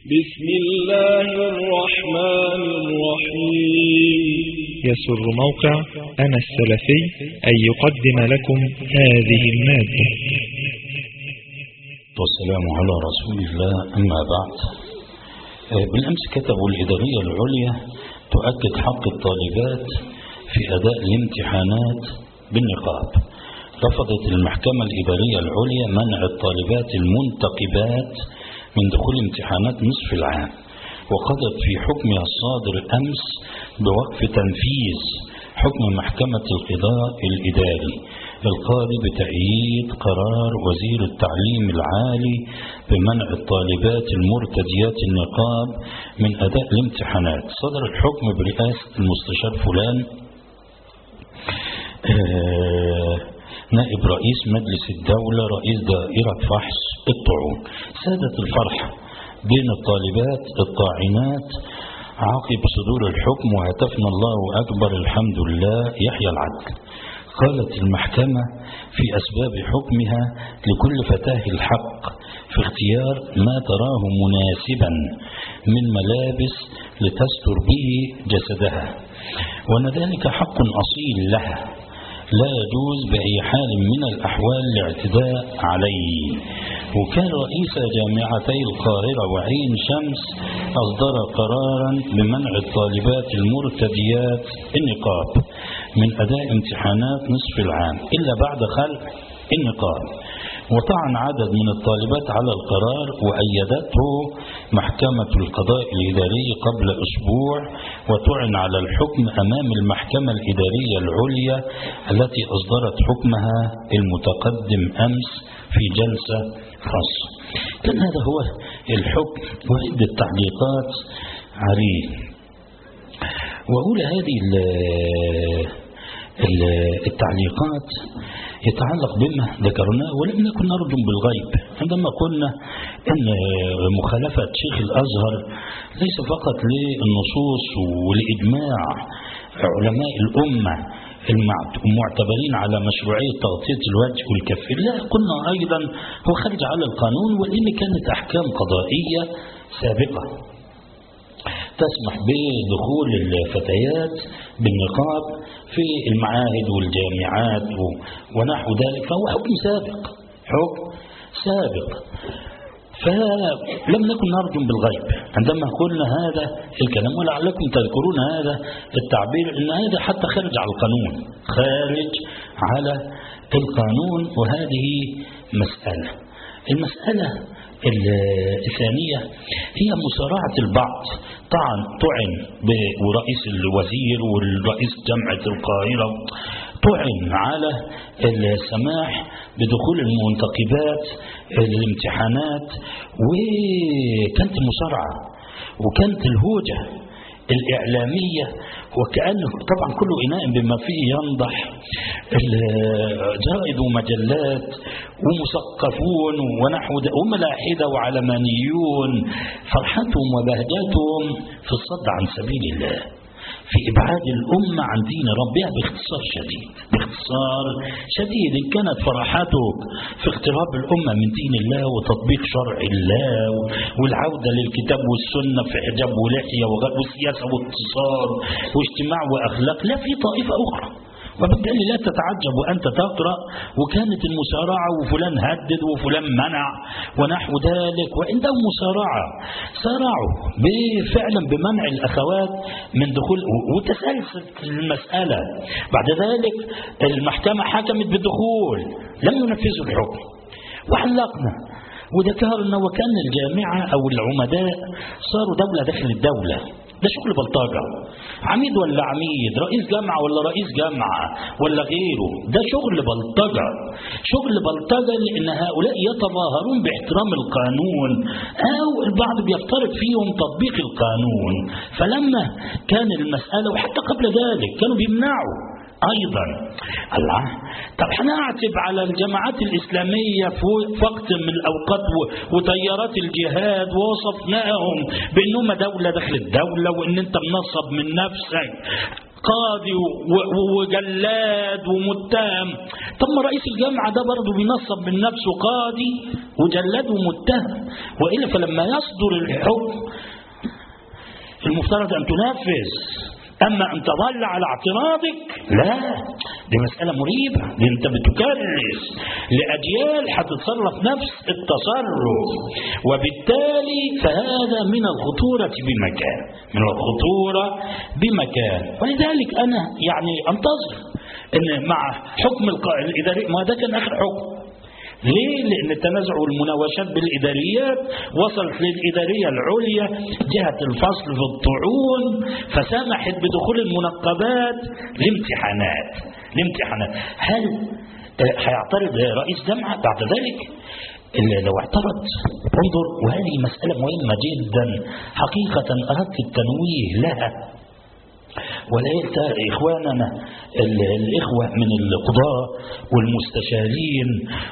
بسم الله الرحمن الرحيم يسر موقع أنا السلفي أن يقدم لكم هذه المادة والسلام على رسول الله أما بعد بالأمس كتبوا الإدارية العليا تؤكد حق الطالبات في أداء الامتحانات بالنقاب رفضت المحكمة الإدارية العليا منع الطالبات المنتقبات من دخول امتحانات نصف العام وقضت في حكمها الصادر أمس بوقف تنفيذ حكم محكمة القضاء الإداري القاضي بتأييد قرار وزير التعليم العالي بمنع الطالبات المرتديات النقاب من أداء الامتحانات صدر الحكم برئاسة المستشار فلان آه نائب رئيس مجلس الدولة رئيس دائرة فحص الطعون سادت الفرحة بين الطالبات الطاعنات عقب صدور الحكم وهتفنا الله أكبر الحمد لله يحيى العدل قالت المحكمة في أسباب حكمها لكل فتاة الحق في اختيار ما تراه مناسبا من ملابس لتستر به جسدها وأن ذلك حق أصيل لها لا يجوز بأي حال من الأحوال الاعتداء عليه وكان رئيس جامعتي القاهرة وعين شمس أصدر قرارا بمنع الطالبات المرتديات النقاب من أداء امتحانات نصف العام إلا بعد خلق النقاب وطعن عدد من الطالبات على القرار وأيدته محكمة القضاء الإداري قبل أسبوع وتعن على الحكم أمام المحكمة الإدارية العليا التي أصدرت حكمها المتقدم أمس في جلسة خاصة كان هذا هو الحكم وعدة تعليقات عليه وأولى هذه التعليقات يتعلق بما ذكرناه ولم نكن نرجم بالغيب عندما قلنا ان مخالفه شيخ الازهر ليس فقط للنصوص ولاجماع علماء الامه المعتبرين على مشروعية تغطية الوجه والكفين لا قلنا أيضا هو خارج على القانون وإن كانت أحكام قضائية سابقة تسمح بدخول الفتيات بالنقاب في المعاهد والجامعات ونحو ذلك فهو حكم سابق حكم سابق فلم نكن نرجم بالغيب عندما قلنا هذا الكلام ولعلكم تذكرون هذا التعبير ان هذا حتى خارج على القانون خارج على القانون وهذه مسألة المسألة الثانية هي مسارعة البعض طعن طعن ورئيس الوزير والرئيس جامعة القاهرة طعن على السماح بدخول المنتقبات الامتحانات وكانت المصارعة وكانت الهوجة الإعلامية وكأن طبعا كل إناء بما فيه ينضح جرائد ومجلات ومثقفون ونحو وملاحدة وعلمانيون فرحتهم وبهجتهم في الصد عن سبيل الله في إبعاد الأمة عن دين ربها باختصار شديد باختصار شديد إن كانت فرحتك في اقتراب الأمة من دين الله وتطبيق شرع الله والعودة للكتاب والسنة في حجاب ولحية وسياسة واقتصاد واجتماع وأخلاق لا في طائفة أخرى وبالتالي لا تتعجب وأنت تقرأ وكانت المسارعة وفلان هدد وفلان منع ونحو ذلك وعندهم مسارعة سارعوا فعلا بمنع الأخوات من دخول وتسلسل المسألة بعد ذلك المحكمة حكمت بالدخول لم ينفذوا الحكم وعلقنا وذكرنا وكان الجامعة أو العمداء صاروا دولة داخل الدولة ده شغل بلطجة عميد ولا عميد رئيس جامعة ولا رئيس جامعة ولا غيره ده شغل بلطجة شغل بلطجة لأن هؤلاء يتظاهرون باحترام القانون أو البعض بيفترض فيهم تطبيق القانون فلما كان المسألة وحتى قبل ذلك كانوا بيمنعوا ايضا الله طب هنعتب على الجماعات الاسلاميه في وقت من الاوقات وتيارات الجهاد ووصفناهم بانهم دوله داخل الدوله وان انت منصب من نفسك قاضي وجلاد ومتهم طب ما رئيس الجامعة ده برضه بينصب من نفسه قاضي وجلاد ومتهم وإلا فلما يصدر الحكم المفترض أن تنفذ أما أن تظل على اعتراضك لا دي مسألة مريبة دي أنت بتكرس لأجيال هتتصرف نفس التصرف وبالتالي فهذا من الخطورة بمكان من الخطورة بمكان ولذلك أنا يعني أنتظر أن مع حكم الإداري ما ده كان آخر حكم ليه؟ لأن التنازع والمناوشات بالإداريات وصلت للإدارية العليا جهة الفصل في الطعون فسمحت بدخول المنقبات لامتحانات لامتحانات هل هيعترض رئيس جامعة بعد ذلك؟ لو اعترض انظر وهذه مسألة مهمة جدا حقيقة أردت التنويه لها وليس إخواننا الإخوة من القضاء والمستشارين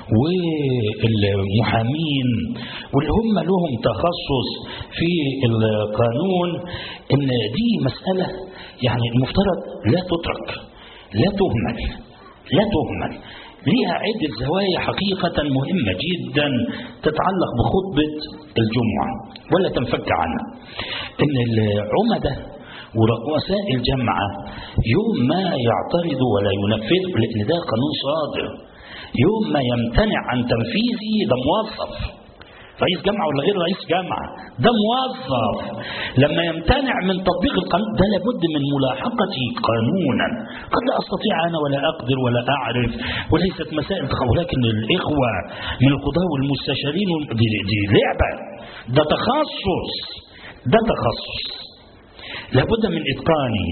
والمحامين واللي هم لهم تخصص في القانون إن دي مسألة يعني المفترض لا تترك لا تهمل لا تهمل ليها عدة زوايا حقيقة مهمة جدا تتعلق بخطبة الجمعة ولا تنفك عنها إن العمدة ورؤساء الجامعة يوم ما يعترض ولا ينفذ لأن ده قانون صادر يوم ما يمتنع عن تنفيذه ده موظف رئيس جامعة ولا غير رئيس جامعة ده موظف لما يمتنع من تطبيق القانون ده لابد من ملاحقته قانونا قد لا أستطيع أنا ولا أقدر ولا أعرف وليست مسائل ولكن الإخوة من القضاة والمستشارين دي, دي لعبة ده تخصص ده تخصص لابد من إتقانه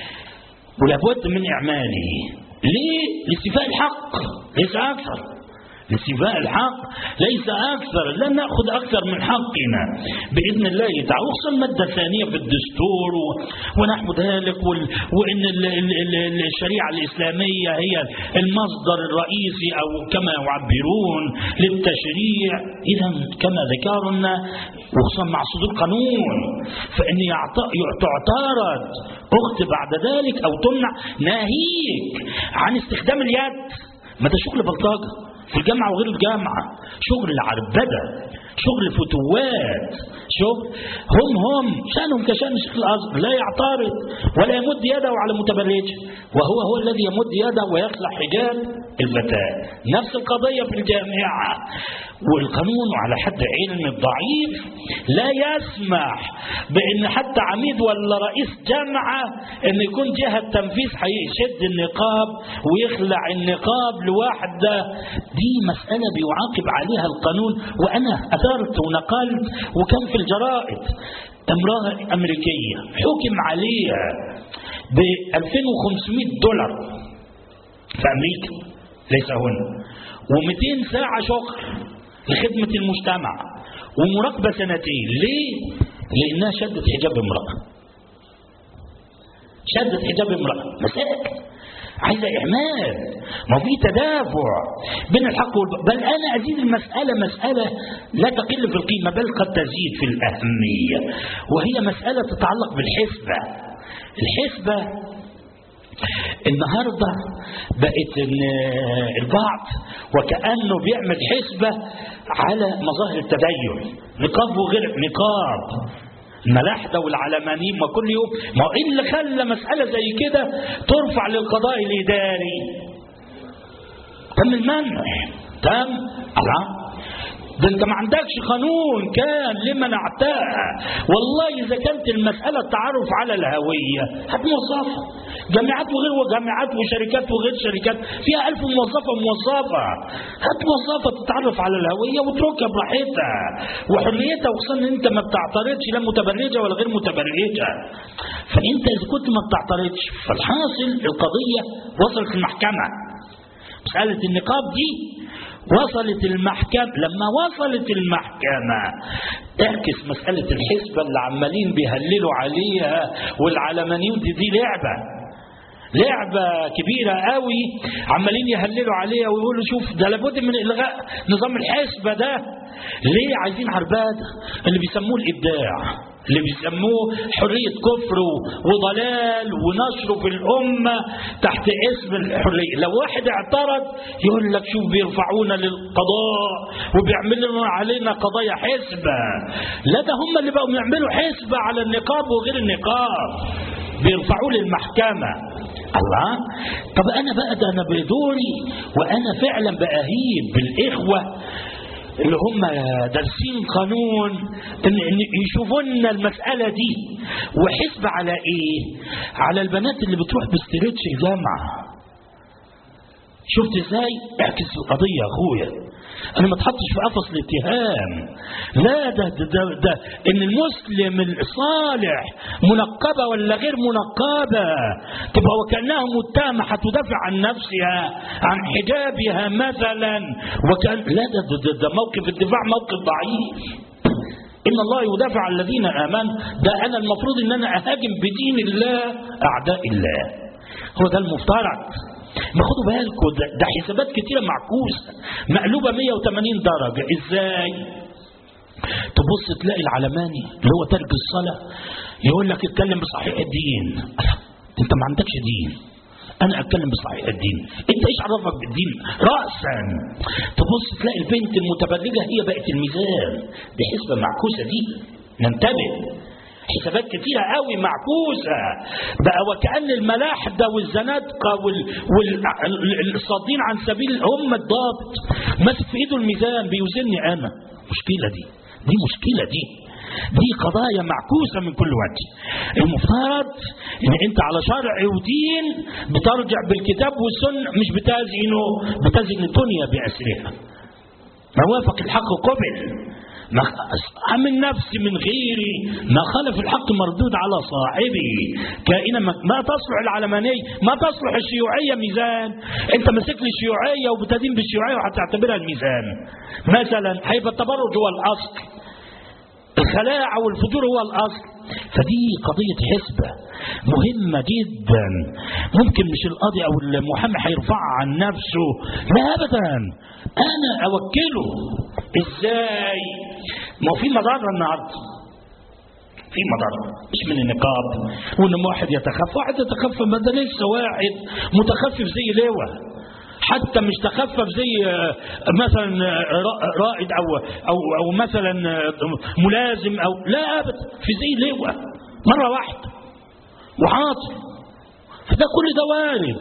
ولابد من إعماله ليه؟ لاستيفاء الحق ليس أكثر لاستيفاء الحق ليس أكثر لن نأخذ أكثر من حقنا بإذن الله تعالى وخصوصا المادة الثانية في الدستور ونحو ذلك وإن الشريعة الإسلامية هي المصدر الرئيسي أو كما يعبرون للتشريع إذا كما ذكرنا وخصوصا مع صدور قانون فإن تعترض أخت بعد ذلك أو تمنع ناهيك عن استخدام اليد ما ده شغل بلطجه في الجامعة وغير الجامعة شغل العربدة شغل فتوات شغل هم هم شأنهم كشأن الشيخ الأزهر لا يعترض ولا يمد يده على متبرج وهو هو الذي يمد يده ويخلع حجاب الفتاة نفس القضية في الجامعة والقانون على حد علم الضعيف لا يسمح بأن حتى عميد ولا رئيس جامعة أن يكون جهة تنفيذ هيشد النقاب ويخلع النقاب لواحدة دي مسألة بيعاقب عليها القانون وأنا أثرت ونقلت وكان في الجرائد امرأة أمريكية حكم عليها ب 2500 دولار في أمريكا ليس هنا و200 ساعة شغل لخدمة المجتمع ومراقبة سنتين ليه؟ لأنها شدت حجاب امرأة شدت حجاب امرأة مسائل عايزة إعمال ما في تدافع بين الحق والباطل بل أنا أزيد المسألة مسألة لا تقل في القيمة بل قد تزيد في الأهمية وهي مسألة تتعلق بالحسبة الحسبة النهاردة بقت إن البعض وكأنه بيعمل حسبة على مظاهر التدين نقاب وغير نقاب الملاحدة والعلمانيين ما كل يوم ما ايه اللي خلى مسألة زي كده ترفع للقضاء الإداري تم المنع تم الله ده انت ما عندكش قانون كان لمن اعتاها والله اذا كانت المساله التعرف على الهويه هتوظفها جامعات وغير جامعات وشركات وغير شركات فيها ألف موظفه موظفه هتوظفها تتعرف على الهويه وتركها براحتها وحريتها وخصوصا ان انت ما بتعترضش لا متبرجه ولا غير متبرجه فانت اذا كنت ما بتعترضش فالحاصل القضيه وصلت المحكمه مساله النقاب دي وصلت المحكمة لما وصلت المحكمة اعكس مسألة الحسبة اللي عمالين بيهللوا عليها والعلمانيون دي, دي لعبة لعبة كبيرة قوي عمالين يهللوا عليها ويقولوا شوف ده لابد من إلغاء نظام الحسبة ده ليه عايزين عربادة اللي بيسموه الإبداع اللي بيسموه حرية كفر وضلال ونشره في الأمة تحت اسم الحرية لو واحد اعترض يقول لك شوف بيرفعونا للقضاء وبيعملوا علينا قضايا حسبة لا ده هم اللي بقوا يعملوا حسبة على النقاب وغير النقاب بيرفعوه للمحكمة الله طب أنا بقى ده أنا بدوري وأنا فعلا بأهيب بالإخوة اللي هم دارسين قانون ان إن يشوفوا لنا المساله دي وحسب على ايه؟ على البنات اللي بتروح باستريتش الجامعه. شفت ازاي؟ اعكس القضيه يا اخويا. انا ما اتحطش في قفص الاتهام. لا ده ده, ده ده ان المسلم الصالح منقبه ولا غير منقبه تبقى وكانها متهمه هتدافع عن نفسها عن حجابها مثلا وكان لا ده ده, ده, ده موقف الدفاع موقف ضعيف. إن الله يدافع عن الذين آمنوا ده أنا المفروض إن أنا أهاجم بدين الله أعداء الله هو ده المفترض ما خدوا بالكم ده, ده حسابات كتيرة معكوسة مقلوبة 180 درجة إزاي تبص تلاقي العلماني اللي هو ترك الصلاة يقول لك اتكلم بصحيح الدين انت ما عندكش دين انا اتكلم بصحيح الدين انت ايش عرفك بالدين راسا تبص تلاقي البنت المتبرجه هي بقت الميزان دي حسبه معكوسه دي ننتبه حسابات كتيرة قوي معكوسة بقى وكأن الملاحدة والزنادقة والصادين عن سبيل هم الضابط ماسك في ايده الميزان بيوزني انا مشكلة دي دي مشكلة دي دي قضايا معكوسة من كل وجه المفترض ان انت على شرع ودين بترجع بالكتاب والسنة مش بتزينه بتزين الدنيا بأسرها ما وافق الحق قبل ما من نفسي من غيري ما خالف الحق مردود على صاحبه كائنا ما تصلح العلمانية ما تصلح الشيوعية ميزان انت ماسك لي الشيوعية وبتدين بالشيوعية وهتعتبرها الميزان مثلا هيبقى التبرج هو الأصل الخلاعة والفجور هو الأصل فدي قضية حسبة مهمة جدا ممكن مش القاضي أو المحامي هيرفعها عن نفسه لا أبدا أنا أوكله إزاي ما هو في مضرة النهاردة في مضرة مش من النقاب وان واحد يتخفى واحد يتخفى ما ده لسه واحد متخفف زي لواء حتى مش تخفف زي مثلا رائد او او او مثلا ملازم او لا ابدا في زي لواء مره واحده وحاصل فده كل ده وارد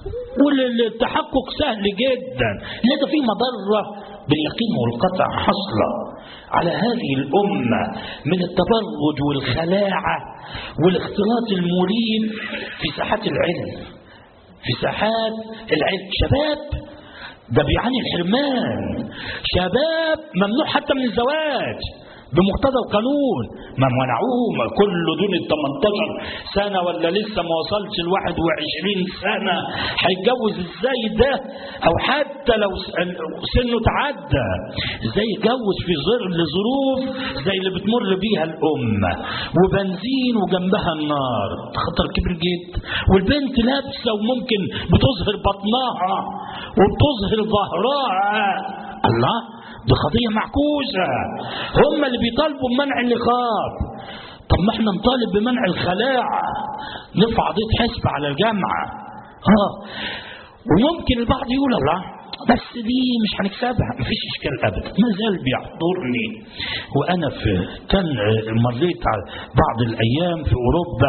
والتحقق سهل جدا لا ده في مضره باليقين والقطع حصله على هذه الامه من التبرج والخلاعه والاختلاط المريب في ساحات العلم في ساحات العلم شباب ده بيعاني الحرمان شباب ممنوع حتى من الزواج بمقتضى القانون ما منعوه ما كله دون ال 18 سنة ولا لسه ما وصلش ل 21 سنة هيتجوز ازاي ده او حتى لو سنه تعدى ازاي يتجوز في ظروف زي اللي بتمر بيها الأمة وبنزين وجنبها النار خطر كبير جدا والبنت لابسة وممكن بتظهر بطنها وبتظهر ظهرها الله دي قضية معكوسة هم اللي بيطالبوا بمنع النقاب طب ما احنا نطالب بمنع الخلاعة نرفع قضية حسب على الجامعة ها وممكن البعض يقول الله بس دي مش هنكسبها مفيش اشكال ابدا ما زال بيحضرني وانا في كان مريت على بعض الايام في اوروبا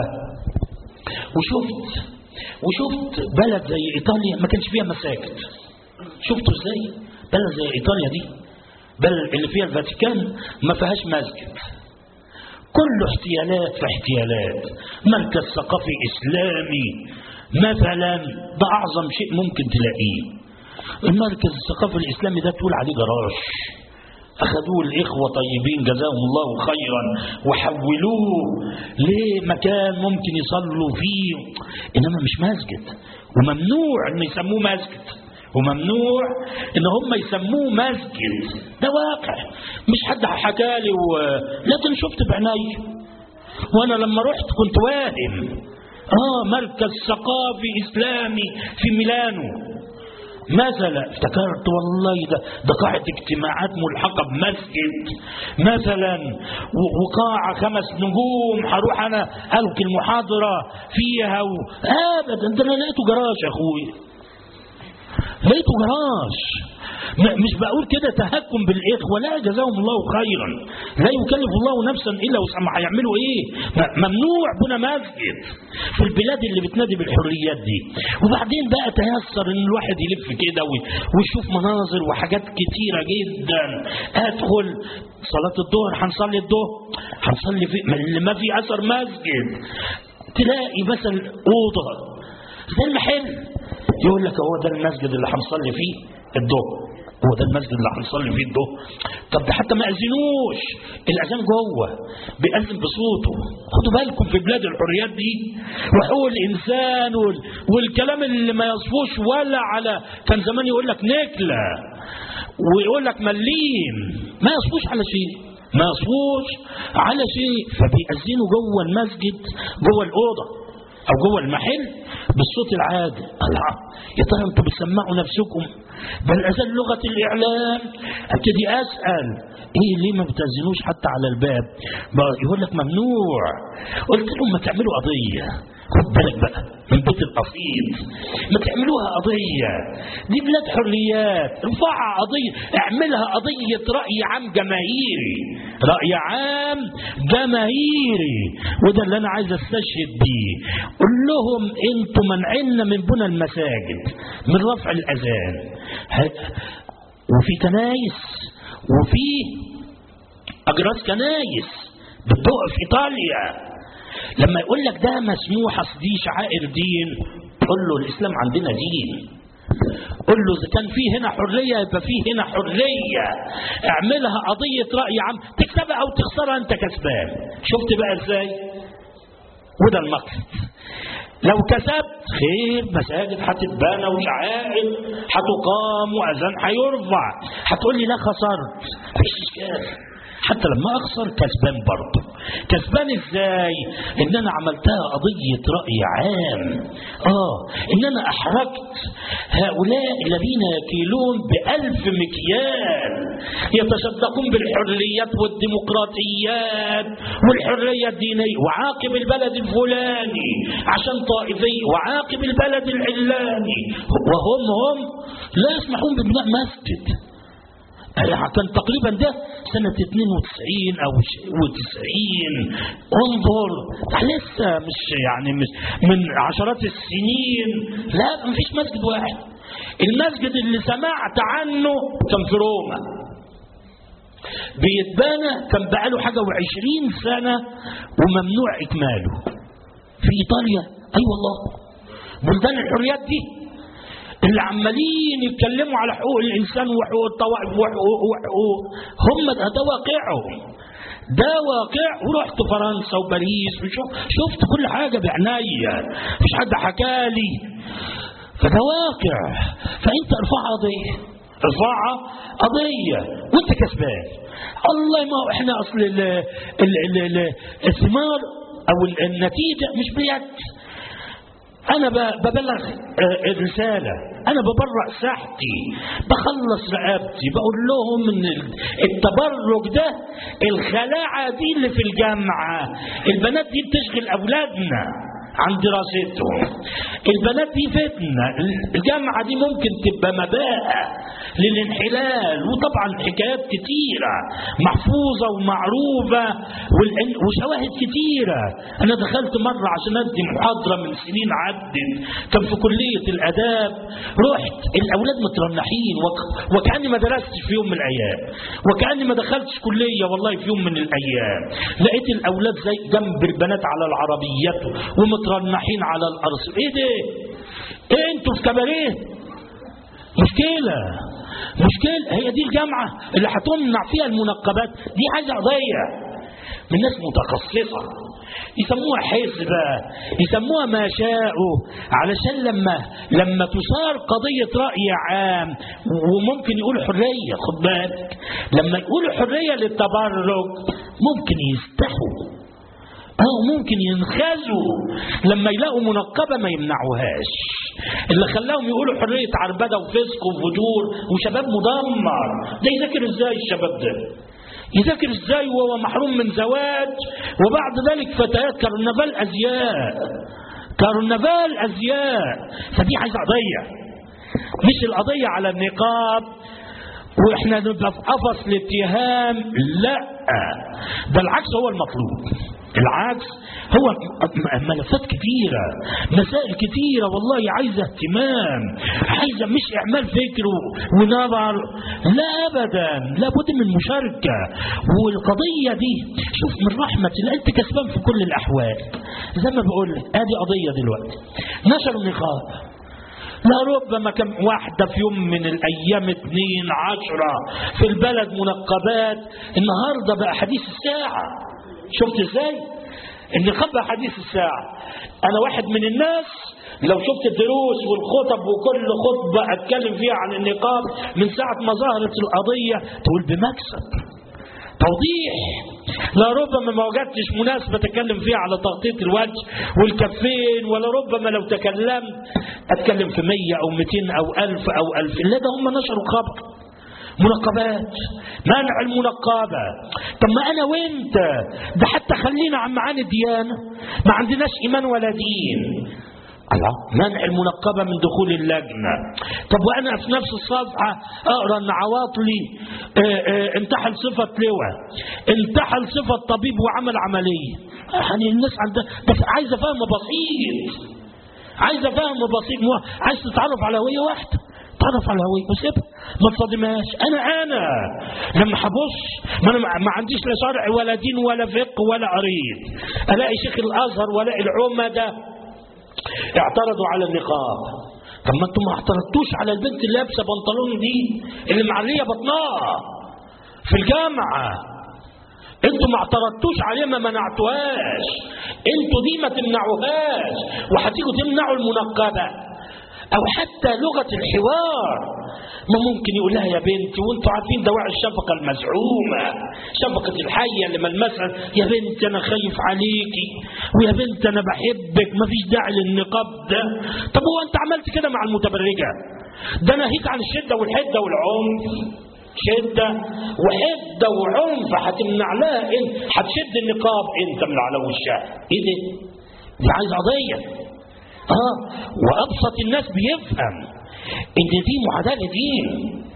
وشفت وشفت بلد زي ايطاليا ما كانش فيها مساجد شفتوا ازاي بلد زي ايطاليا دي بل اللي فيها الفاتيكان ما فيهاش مسجد كله احتيالات في احتيالات مركز ثقافي اسلامي مثلا ده اعظم شيء ممكن تلاقيه المركز الثقافي الاسلامي ده تقول عليه جراج أخذوه الإخوة طيبين جزاهم الله خيرا وحولوه لمكان ممكن يصلوا فيه إنما مش مسجد وممنوع إن يسموه مسجد وممنوع ان هم يسموه مسجد ده واقع مش حد حكالي و... لكن شفت بعيني وانا لما رحت كنت واهم اه مركز ثقافي اسلامي في ميلانو مثلا افتكرت والله ده ده قاعة اجتماعات ملحقة بمسجد مثلا و- وقاعة خمس نجوم هروح أنا ألقي المحاضرة فيها و... أبدا ده أنا لقيته جراج يا أخوي لقيته جراج م- مش بقول كده تهكم بالاخوه لا جزاهم الله خيرا لا يكلف الله نفسا الا وسعها هيعملوا ايه م- ممنوع بنا مسجد في البلاد اللي بتنادي بالحريات دي وبعدين بقى تيسر ان الواحد يلف كده وي- ويشوف مناظر وحاجات كتيره جدا ادخل صلاه الظهر هنصلي الظهر هنصلي في ما- اللي ما في اثر مسجد تلاقي مثلا اوضه زي المحل يقول لك هو ده المسجد اللي هنصلي فيه الظهر هو ده المسجد اللي هنصلي فيه الظهر طب ده حتى ما اذنوش الاذان جوه بيأذن بصوته خدوا بالكم في بلاد الحريات دي وحقوق الانسان وال... والكلام اللي ما يصفوش ولا على كان زمان يقول لك نكله ويقول لك مليم ما يصفوش على شيء ما يصفوش على شيء فبيأذنوا جوه المسجد جوه الاوضه او جوه المحل بالصوت العادي الله يا ترى انتوا بتسمعوا نفسكم ده الاذان لغه الاعلام ابتدي اسال ايه ليه ما بتاذنوش حتى على الباب بقى يقول لك ممنوع قلت لهم ما تعملوا قضيه خد بالك بقى من بيت القصيد ما تعملوها قضيه دي بلاد حريات ارفعها قضيه اعملها قضيه راي عام جماهيري راي عام جماهيري وده اللي انا عايز استشهد بيه قول لهم انتوا منعنا من بنى المساجد من رفع الاذان ه- وفي كنايس وفي اجراس كنايس بتدق في ايطاليا لما يقول لك ده مسموح اصل دي شعائر دين قول له الاسلام عندنا دين قول له اذا كان في هنا حريه يبقى في هنا حريه اعملها قضيه راي عام تكسبها او تخسرها انت كسبان شفت بقى ازاي وده المقصد لو كسبت خير مساجد هتتبنى وشعائر هتقام واذان هيرفع هتقول لي لا خسرت مفيش اشكال حتى لما اخسر كسبان برضه كسبان ازاي ان انا عملتها قضيه راي عام اه ان انا احرجت هؤلاء الذين يكيلون بالف مكيال يتصدقون بالحريات والديمقراطيات والحريه الدينيه وعاقب البلد الفلاني عشان طائفي وعاقب البلد العلاني وهم هم لا يسمحون ببناء مسجد كان تقريبا ده سنة 92 أو 90 انظر لسه مش يعني مش من عشرات السنين لا ما فيش مسجد واحد المسجد اللي سمعت عنه كان في روما بيتبنى كان بقاله حاجة وعشرين سنة وممنوع إكماله في إيطاليا أي أيوة والله بلدان الحريات دي اللي عمالين يتكلموا على حقوق الانسان وحقوق الطوائف وحقوق وحقوق هم ده, ده واقعهم ده واقع ورحت فرنسا وباريس وشوف شفت كل حاجه بعناية مش حد حكالي فده واقع فانت ارفع قضيه ارفعها قضيه وانت كسبان الله ما هو احنا اصل ال ال ال ال الثمار او النتيجه مش بيد انا ببلغ الرسالة انا ببرأ ساحتي بخلص رقبتي بقول لهم ان التبرج ده الخلاعة دي اللي في الجامعة البنات دي بتشغل اولادنا عن دراستهم البنات دي فتنة الجامعة دي ممكن تبقى مباءة للانحلال وطبعا حكايات كتيرة محفوظة ومعروفة وشواهد كتيرة أنا دخلت مرة عشان أدي محاضرة من سنين عدت كان في كلية الآداب رحت الأولاد مترنحين وكأني ما درستش في يوم من الأيام وكأني ما دخلتش كلية والله في يوم من الأيام لقيت الأولاد زي جنب البنات على العربيات ومترنحين على الأرض إيه ده؟ إيه أنتوا في كباريه؟ مشكلة مشكلة هي دي الجامعة اللي هتمنع فيها المنقبات دي حاجة قضية من ناس متخصصة يسموها حزبة يسموها ما شاءوا علشان لما لما تثار قضية رأي عام وممكن يقولوا حرية خد بالك لما يقولوا حرية للتبرج ممكن يستحوا أو ممكن ينخزوا لما يلاقوا منقبة ما يمنعوهاش اللي خلاهم يقولوا حرية عربدة وفسق وفجور وشباب مدمر ده يذاكر ازاي الشباب ده يذاكر ازاي وهو محروم من زواج وبعد ذلك فتيات كرنفال ازياء كرنفال ازياء فدي عايزه قضيه مش القضيه على النقاب واحنا نبقى في قفص الاتهام لا ده العكس هو المطلوب العكس هو ملفات كثيرة مسائل كثيرة والله عايزة اهتمام عايزة مش إعمال فكر ونظر لا أبدا لابد من مشاركة والقضية دي شوف من رحمة الله أنت كسبان في كل الأحوال زي ما بقول لك آدي قضية دلوقتي نشروا النقاب لربما كم واحدة في يوم من الأيام اثنين عشرة في البلد منقبات النهاردة بقى حديث الساعة شفت ازاي النقاب بقى حديث الساعة أنا واحد من الناس لو شفت الدروس والخطب وكل خطبة أتكلم فيها عن النقاب من ساعة ما ظهرت القضية تقول بمكسب توضيح لا ربما ما وجدتش مناسبة أتكلم فيها على تغطية الوجه والكفين ولا ربما لو تكلمت أتكلم في مية أو مئتين أو ألف أو ألف لا ده هم نشروا خبر منقبات منع المنقبة طب ما أنا وأنت ده حتى خلينا عن معاني الديانة ما عندناش إيمان ولا دين الله منع المنقبة من دخول اللجنة طب وأنا في نفس الصفحة أقرأ أن عواطلي اه اه انتحل صفة لواء انتحل صفة طبيب وعمل عملية يعني الناس عندها ده عايزة فهم بسيط عايزة فهم بسيط عايز تتعرف على هوية واحدة تعرف على هوية وسيبها ما تصدمهاش انا انا لما هبص ما انا ما عنديش لا شرع ولا دين ولا فقه ولا قريب الاقي شيخ الازهر والاقي العمده اعترضوا على النقاب طب ما انتم ما اعترضتوش على البنت اللي لابسه بنطلون دي اللي معليه بطنها في الجامعه انتوا ما اعترضتوش عليها ما منعتوهاش انتوا دي ما تمنعوهاش وهتيجوا تمنعوا المنقبه او حتى لغه الحوار ما ممكن يقول لها يا بنتي وانتوا عارفين دواعي الشفقه المزعومه شفقه الحيه اللي ملمسها يا بنتي انا خايف عليكي ويا بنتي انا بحبك ما فيش داعي للنقاب ده طب هو انت عملت كده مع المتبرجه ده ناهيك عن الشده والحده والعنف شدة وحدة وعنف هتمنع لها انت هتشد النقاب انت من على وشها ايه ده؟ دي عايز قضية اه وابسط الناس بيفهم ان دي معادلة دين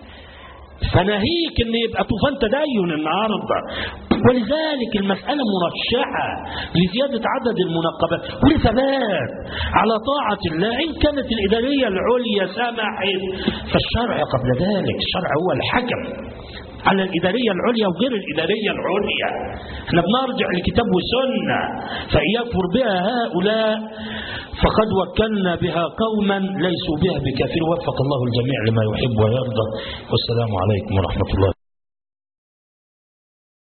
فناهيك ان يبقى طوفان تدين النهارده ولذلك المسألة مرشحة لزيادة عدد المنقبات ولثبات على طاعة الله إن كانت الإدارية العليا سمحت فالشرع قبل ذلك الشرع هو الحكم على الإدارية العليا وغير الإدارية العليا احنا بنرجع لكتاب وسنة فإن يكفر بها هؤلاء فقد وكلنا بها قوما ليسوا بها بكافر وفق الله الجميع لما يحب ويرضى والسلام عليكم ورحمة الله